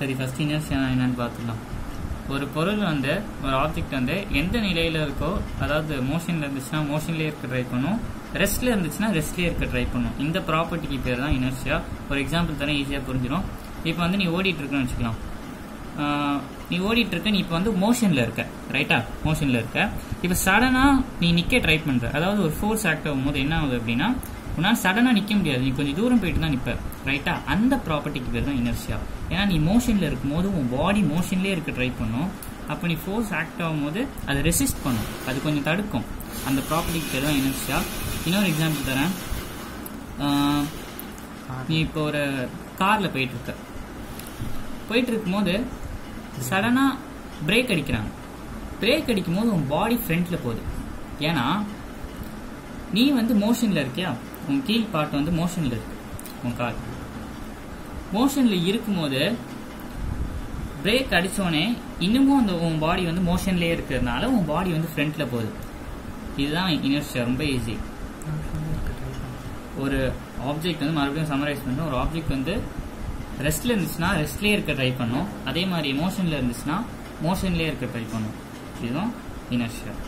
சரி first inertia என்னன்னு பார்த்துக்கலாம் ஒரு பொருள் வந்து ஒரு ஆப்ஜெக்ட் வந்து எந்த நிலையில இருக்கோ அதாவது மோஷன்ல இருந்துச்சுன்னா மோஷன்லயே இருக்க ட்ரை பண்ணும் ரெஸ்ட்ல இருந்துச்சுன்னா ரெஸ்ட்லயே இருக்க ட்ரை பண்ணும் இந்த ப்ராப்பர்ட்டிக்கு பேர் தான் இனர்ஷியா ஒரு எக்ஸாம்பிள் தரேன் ஈஸியா புரிஞ்சிடும் இப்போ வந்து நீ ஓடிட்டு இருக்கன்னு வச்சுக்கலாம் ஆஹ் நீ ஓடிட்டு இருக்க நீ இப்போ வந்து மோஷன்ல இருக்க ரைட்டா மோஷன்ல இருக்க இப்போ சடனா நீ நிக்க ட்ரை பண்ற அதாவது ஒரு ஃபோர்ஸ் ஆக்ட் ஆகும் போது என்ன ஆகுது அப்படின்னா உன்னால் சடனா நிக்க முடியாது நீ கொஞ்சம் தூரம் போயிட்டு தான் நிப்ப ரைட்டா அந்த ப்ராப்பர்ட்டிக்கு பேர் தான் இனர்ஷியா ஏன்னா நீ மோஷன்ல இருக்கும்போது உன் பாடி மோஷன்லயே இருக்க ட்ரை பண்ணும் அப்போ நீ ஃபோர்ஸ் ஆக்ட் ஆகும்போது அது ரெசிஸ்ட் பண்ணும் அது கொஞ்சம் தடுக்கும் அந்த ப்ராப்பர்ட்டிக்கு பேர் தான் இனர்ஷியா இன்னொரு எக்ஸாம்பிள் தரேன் ஆஹ் நீ இப்போ ஒரு கார்ல போயிட்டு இருக்க போயிட்டு இருக்கும்போது சடனா பிரேக் அடிக்கிறாங்க பிரேக் அடிக்கும் போது உன் பாடி ஃப்ரண்ட்ல போகுது ஏன்னா நீ வந்து மோஷன்ல இருக்கியா உன் கீழ் பார்ட் வந்து மோஷன்ல இருக்கு உன் கால் மோஷன்ல இருக்கும்போது பிரேக் அடிச்சோடனே இன்னமும் அந்த உன் பாடி வந்து மோஷன்லயே இருக்கிறதுனால உன் பாடி வந்து ஃப்ரண்ட்ல போகுது இதுதான் இனர்ஷியா ரொம்ப ஈஸி ஒரு ஆப்ஜெக்ட் வந்து மறுபடியும் சமரைஸ் பண்ணுறோம் ஒரு ஆப்ஜெக்ட் வந்து ரெஸ்ட்ல இருந்துச்சுன்னா ரெஸ்ட்லயே இருக்க ட்ரை பண்ணும் அதே மாதிரி மோஷன்ல இருந்துச்சுன்னா மோஷன்லயே இருக்க ட்ரை பண்ணும் இதுதான் இனர்ஷியா